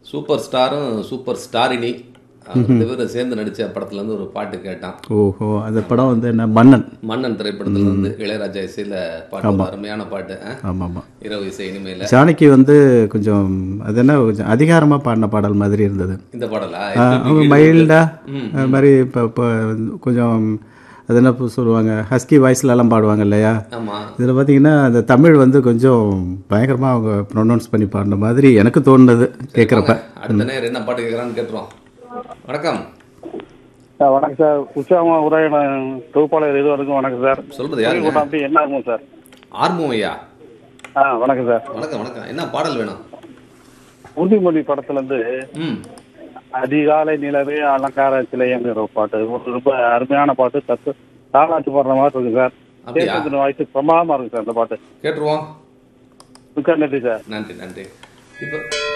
Super ஸ்டாரும் super ஸ்டாரினி அவங்க ரெண்டு பேரும் சேர்ந்து நடிச்ச படத்துல இருந்து ஒரு பாட்டு கேட்டான் ஓஹோ அந்த படம் வந்து என்ன மன்னன் மன்னன் திரைப்படத்துல இருந்து இளையராஜா இசையில பாட்டு ஒரு அருமையான பாட்டு ஆ? ஆமாம் ஆமாம் இரவு இசை இனிமையில ஜானகி வந்து கொஞ்சம் அது என்ன கொஞ்சம் அதிகாரமாக பாடின பாடல் மாதிரி இருந்தது இந்த பாடலா அவங்க மைல்டா அது மாதிரி இப்போ இப்போ கொஞ்சம் அது என்ன இப்போ சொல்லுவாங்க ஹஸ்கி வாய்ஸ்லலாம் பாடுவாங்க இல்லையா ஆமா இதில் பார்த்தீங்கன்னா அந்த தமிழ் வந்து கொஞ்சம் பயங்கரமாக அவங்க ப்ரொனவுன்ஸ் பண்ணி பாடின மாதிரி எனக்கு தோணுது கேட்குறப்ப அடுத்த நேரம் என்ன பாட்டு கேட்கறான்னு கேட்டுருவோம் வணக்கம் சார் வணக்கம் சார் உற்சாகமா உரையாட தொகுப்பாளர் இது வரைக்கும் வணக்கம் சார் சொல்றது யாருங்க கூட்டாம்பி என்ன ஆகும் சார் ஆர்மம் ஐயா ஆ வணக்கம் சார் வணக்கம் வணக்கம் என்ன பாடல் வேணும் உறுதிமொழி படத்துல இருந்து ம் அதிகாலை நிலவே அலங்கார சிலைங்கிற ஒரு பாட்டு ஒரு ரொம்ப அருமையான பாட்டு தத்து தாளாட்டு பாடுற மாதிரி இருக்கு சார் அப்படியா? கேட்கறது வாய்ஸ் பிரமாதமா இருக்கு சார் அந்த பாட்டு கேட்டுருவோம் மிக்க நன்றி சார் நன்றி நன்றி இப்போ